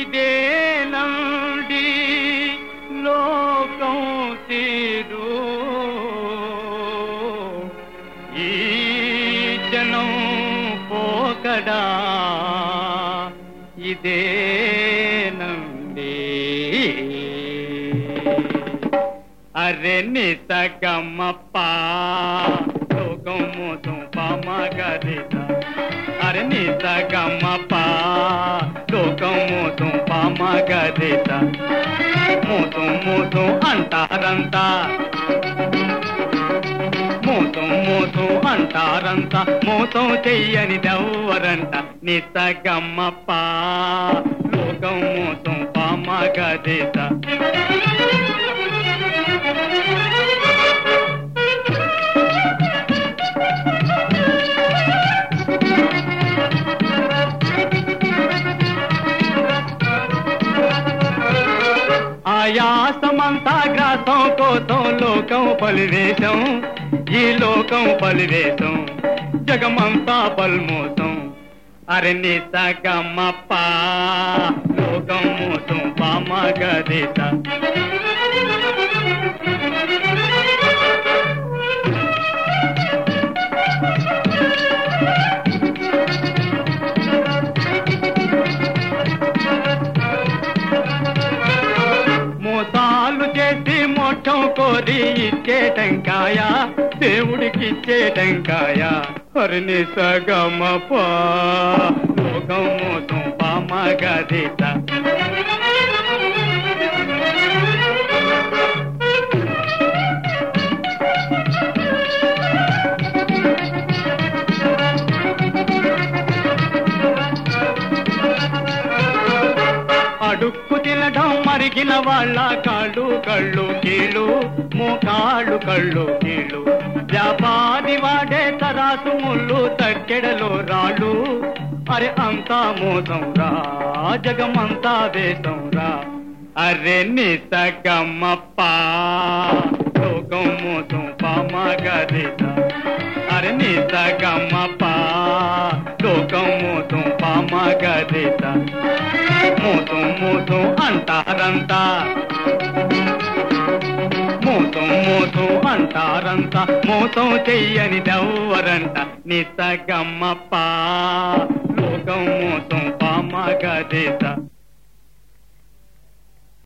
ఇదేనండి లోకం తీరు ఈ జనం పోకడా ఇదేనండి అరే నిసగమ్మప్ప లోకం మోసం పామగరిత అరే నిసగమ్మప్ప లోకం మోసం పామగరిత మోసం మోసం అంటారంతా మోసం మోసం అంటారంత మోసం చెయ్యని దవ్వరంట నిసగమ్మప్ప లోకం మోసం పామగరిత ఆయాసమంతా గ్రాసం కోసం లోకం పలివేశం ఈ లోకం పలివేశం జగమంతా పల్మోసం అరణి సగమప్ప లోకం మోసం పామగదిత మోసాలు చేసి మోక్షం కోరి ఇచ్చే టెంకాయ దేవుడికి ఇచ్చే టెంకాయ హరిని సగమప లోకం మోసం పామగదిత అడుక్కు తినడం మరిగిన వాళ్ళ కాళ్ళు కళ్ళు కీళ్ళు మోకాళ్ళు కళ్ళు కీళ్ళు వ్యాపారి వాడే తరాసు ముళ్ళు తక్కెడలో రాళ్ళు అరే అంతా మోసం రా జగమంతా వేసం రా అరే నిసగమ్మప్ప లోకం మోసం పామగరిత అరే నిసగమ్మప్ప లోకం మోసం పామగరిత మోసం మోసం అంటారంతా మోసం మోసం అంటారంత మోసం చెయ్యని దవ్వరంట నిసగమ్మప్ప లోకం మోసం పామగదేశ